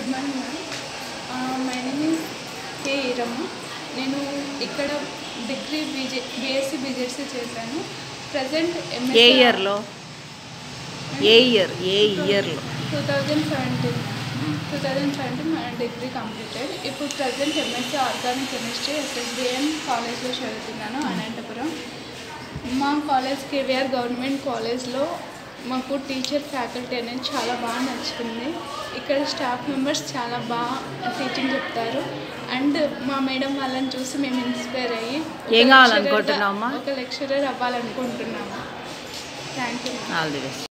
Good morning ma'am my name is K Eeramma నేను ఇక్కడ degree BJ BSc BZC చేశాను present ఏ ఇయర్లో ఏ ఇయర్ ఏ ఇయర్లో two thousand seventeen two thousand seventeen మన డిగ్రీ కంప్లీటెడ్ ఇప్పుడు present MSc organic chemistry SSBN కాలేజ్లో చదువుతున్నాను అనంతపురం మా కాలేజ్ కేవీఆర్ గవర్నమెంట్ కాలేజ్లో మాకు టీచర్ ఫ్యాకల్టీ అనేది చాలా బాగా నచ్చుతుంది ఇక్కడ స్టాఫ్ మెంబర్స్ చాలా బాగా టీచింగ్ చెప్తారు అండ్ మా మేడం వాళ్ళని చూసి మేము ఇన్స్పైర్ అయ్యి ఒక ఏం lecturer గా- కావాలనుకుంటున్నావమ్మా? ఒక లెక్చరర్ అవ్వాలనుకుంటున్నాము thank you all the best